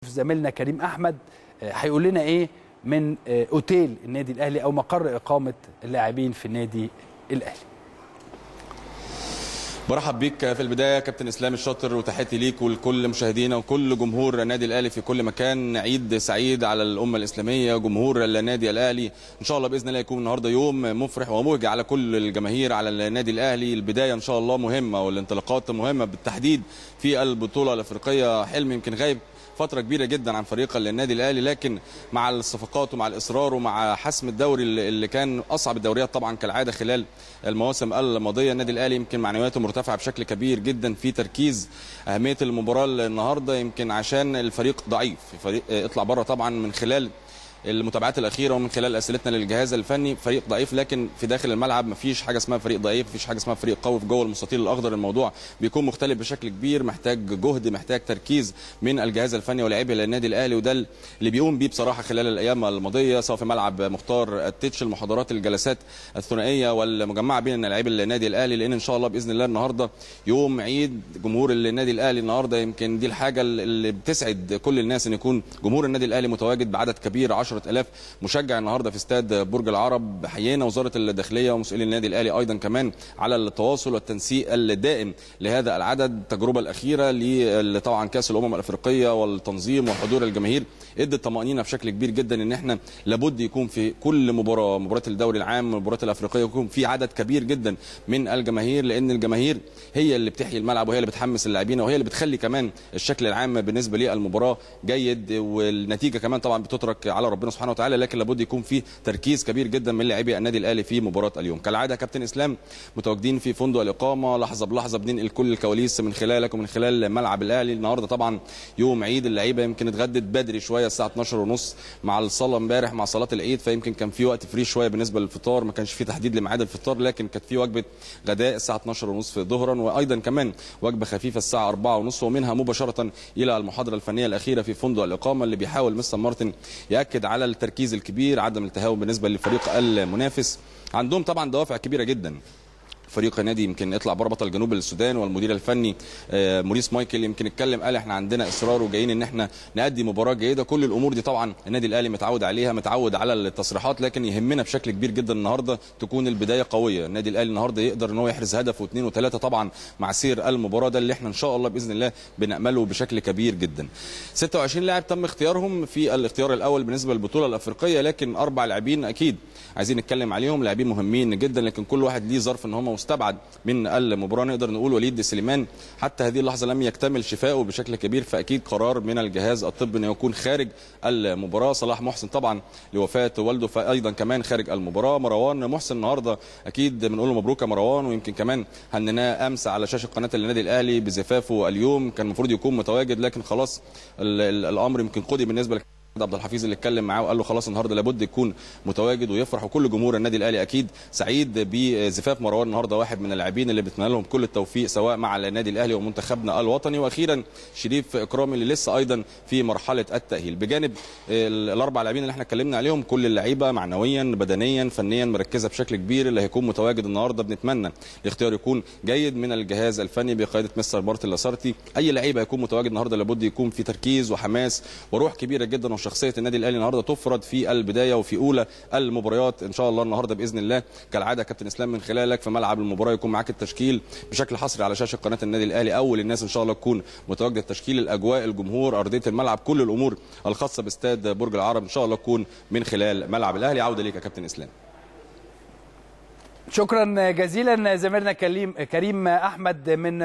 زميلنا كريم احمد آه، هيقول لنا ايه من آه، اوتيل النادي الاهلي او مقر اقامه اللاعبين في النادي الاهلي برحب بيك في البدايه كابتن اسلام الشاطر وتحياتي ليك ولكل مشاهدينا وكل جمهور النادي الاهلي في كل مكان عيد سعيد على الامه الاسلاميه جمهور النادي الاهلي ان شاء الله باذن الله يكون النهارده يوم مفرح ومبهج على كل الجماهير على النادي الاهلي البدايه ان شاء الله مهمه والانطلاقات مهمه بالتحديد في البطوله الافريقيه حلم يمكن غايب فتره كبيره جدا عن فريق النادي الاهلي لكن مع الصفقات ومع الاصرار ومع حسم الدوري اللي كان اصعب الدوريات طبعا كالعاده خلال المواسم الماضيه النادي الاهلي يمكن معنوياته مرتفعه بشكل كبير جدا في تركيز اهميه المباراه النهارده يمكن عشان الفريق ضعيف فريق اطلع بره طبعا من خلال المتابعات الاخيره ومن خلال اسئلتنا للجهاز الفني فريق ضعيف لكن في داخل الملعب مفيش حاجه اسمها فريق ضعيف مفيش حاجه اسمها فريق قوي في جوه المستطيل الاخضر الموضوع بيكون مختلف بشكل كبير محتاج جهد محتاج تركيز من الجهاز الفني ولاعبي النادي الاهلي وده اللي بيقوم بيه بصراحه خلال الايام الماضيه سواء في ملعب مختار التتش المحاضرات الجلسات الثنائيه والمجمعه بين لاعبي النادي الاهلي لان ان شاء الله باذن الله النهارده يوم عيد جمهور النادي الاهلي النهارده يمكن دي الحاجه اللي بتسعد كل الناس ان يكون جمهور النادي الاهلي متواجد بعدد كبير 10000 مشجع النهارده في استاد برج العرب حيينا وزاره الداخليه ومسؤولي النادي الاهلي ايضا كمان على التواصل والتنسيق الدائم لهذا العدد التجربه الاخيره ل طبعا كاس الامم الافريقيه والتنظيم وحضور الجماهير ادت طمانينه بشكل كبير جدا ان احنا لابد يكون في كل مباراه مباراه الدوري العام المباريات الافريقيه يكون في عدد كبير جدا من الجماهير لان الجماهير هي اللي بتحيي الملعب وهي اللي بتحمس اللاعبين وهي اللي بتخلي كمان الشكل العام بالنسبه للمباراه جيد والنتيجه كمان طبعا بتترك على ربنا سبحانه وتعالى لكن لابد يكون في تركيز كبير جدا من لاعبي النادي الاهلي في مباراه اليوم كالعاده كابتن اسلام متواجدين في فندق الاقامه لحظه بلحظه بننقل كل الكواليس من خلالك ومن خلال ملعب الاهلي النهارده طبعا يوم عيد اللعيبه يمكن اتغدت بدري شويه الساعه 12 ونص مع الصلاه امبارح مع صلاه العيد فيمكن كان في وقت فري شويه بالنسبه للفطار ما كانش في تحديد لميعاد الفطار لكن كانت في وجبه غداء الساعه 12 ونص ظهرا وايضا كمان وجبه خفيفه الساعه 4 ونص ومنها مباشره الى المحاضره الفنيه الاخيره في فندق الاقامه اللي بيحاول مستر مارتن ياكد على التركيز الكبير عدم التهاون بالنسبه للفريق المنافس عندهم طبعا دوافع كبيره جدا فريق نادي يمكن يطلع بره بطل جنوب السودان والمدير الفني موريس مايكل يمكن اتكلم قال احنا عندنا اصرار وجايين ان احنا نادي مباراه جيده كل الامور دي طبعا النادي الاهلي متعود عليها متعود على التصريحات لكن يهمنا بشكل كبير جدا النهارده تكون البدايه قويه النادي الاهلي النهارده يقدر ان هو يحرز هدف واثنين وثلاثه طبعا مع سير المباراه ده اللي احنا ان شاء الله باذن الله بنامله بشكل كبير جدا 26 لاعب تم اختيارهم في الاختيار الاول بالنسبه للبطوله الافريقيه لكن اربع لاعبين اكيد عايزين نتكلم عليهم لاعبين مهمين جدا لكن كل واحد ليه ظرف ان هم مستبعد من المباراه نقدر نقول وليد سليمان حتى هذه اللحظه لم يكتمل شفائه بشكل كبير فاكيد قرار من الجهاز الطبي انه يكون خارج المباراه صلاح محسن طبعا لوفاه والده فايضا كمان خارج المباراه مروان محسن النهارده اكيد بنقول له مبروك يا مروان ويمكن كمان هنناه امس على شاشه قناه النادي الاهلي بزفافه اليوم كان المفروض يكون متواجد لكن خلاص الامر يمكن قضي بالنسبه لك عبد الحفيظ اللي اتكلم معاه وقال له خلاص النهارده لابد يكون متواجد ويفرح وكل جمهور النادي الاهلي اكيد سعيد بزفاف مروان النهارده واحد من اللاعبين اللي بنتمنى لهم كل التوفيق سواء مع النادي الاهلي ومنتخبنا الوطني واخيرا شريف اكرامي اللي لسه ايضا في مرحله التاهيل بجانب الاربع لاعبين اللي احنا اتكلمنا عليهم كل اللعيبه معنويا بدنيا فنيا مركزه بشكل كبير اللي هيكون متواجد النهارده بنتمنى الاختيار يكون جيد من الجهاز الفني بقياده مستر مارتن لاسارتي اي لعيب هيكون متواجد النهارده لابد يكون في تركيز وحماس وروح كبيره جدا وشخصيه النادي الاهلي النهارده تفرض في البدايه وفي اولى المباريات ان شاء الله النهارده باذن الله كالعاده كابتن اسلام من خلالك في ملعب المباراه يكون معاك التشكيل بشكل حصري على شاشه قناه النادي الاهلي اول الناس ان شاء الله تكون متواجده التشكيل الاجواء الجمهور ارضيه الملعب كل الامور الخاصه باستاد برج العرب ان شاء الله تكون من خلال ملعب الاهلي عوده ليك يا كابتن اسلام شكرا جزيلا زميلنا كريم كريم احمد من